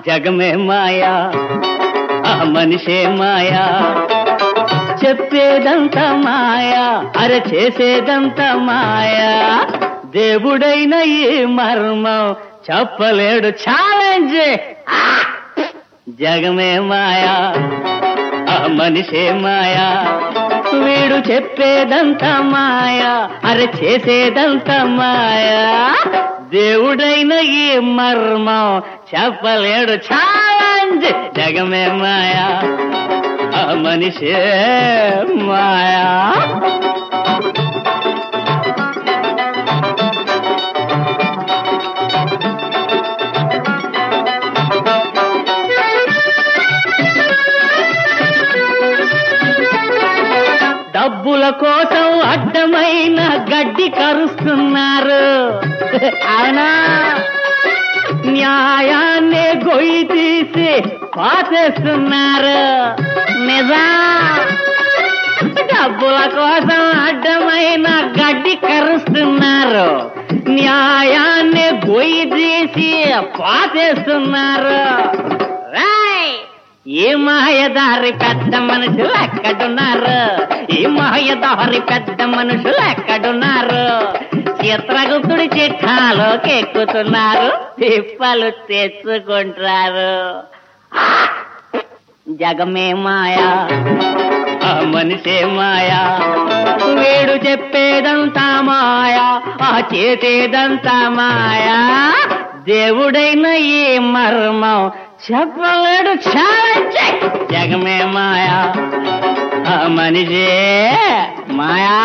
జగమే మాయా ఆ మనిషే మాయా చెప్పేదంతా మాయా అరే చేసేదంతా మాయా దేవుడైన ఈ మర్మం చెప్పలేడు ఛాలెంజ్ జగమే మాయా ఆ మనిషే మాయా వీడు చెప్పేదంతా మాయా అరే చేసేదంతా మాయా దేవుడైన ఈ మర్మం చెప్పలేడు ఛాలెంజ్ జగమే మాయా ఆ మనిషే మాయా డబ్బుల కోసం అడ్డమైన గడ్డి కరుస్తున్నారు అవునా న్యాయాన్ని గొయ్యి తీసి పాతేస్తున్నారు నిజా డబ్బుల కోసం అడ్డమైన గడ్డి కరుస్తున్నారు న్యాయాన్ని గొయ్యి తీసి పాతేస్తున్నారు రాయ్ ఈ మాయదారి పెద్ద మనుషులు ఎక్కడున్నారు ఈ మాయదారి పెద్ద మనుషులు ఎక్కడున్నారు చిత్రగుప్తుడి చిట్టాలోకి ఎక్కుతున్నారు తిప్పలు తెచ్చుకుంటారు జగమే మాయా ఆ మనిషే మాయా వీడు చెప్పేదంతా మాయా ఆ చేసేదంతా మాయా దేవుడైన ఈ మర్మం చెప్పలేడు ఛాలెంజ్ జగమే మాయా ఆ మనిషే మాయా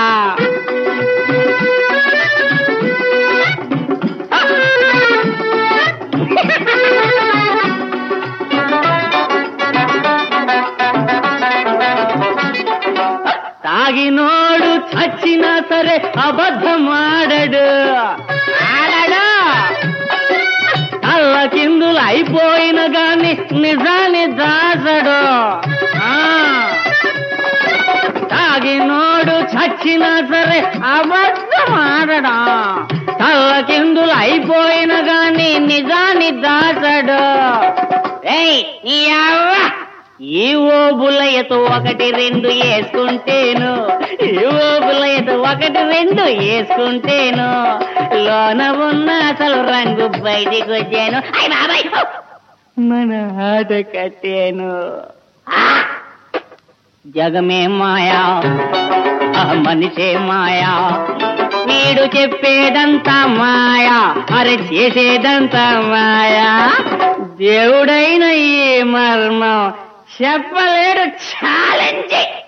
తాగినోడు చచ్చినా సరే అబద్ధమాడడు ఆడడు అల్ల కిందులు అయిపోయిన గాని నిజాన్ని దాచడు ఆ. తాగినోడు చచ్చినా సరే అబద్ధమాడడా కళ్ళ కిందులు అయిపోయిన గాని నిజాన్ని దాచడు ఏయ్ నీ అవ్వ ఈ ఓబులయతో ఒకటి రెండు వేసుకుంటేను ఈ ఓబులయతో ఒకటి రెండు వేసుకుంటేను లోన ఉన్న అసలు రంగు బయటికి వచ్చాను అయ్య బాబాయ్ మన ఆట కట్టాను జగమే మాయా ఆ మనిషే మాయా వీడు చెప్పేదంతా మాయా అరే చేసేదంతా మాయా దేవుడైన ఈ మర్మం చెప్పలేడు ఛాలెంజ్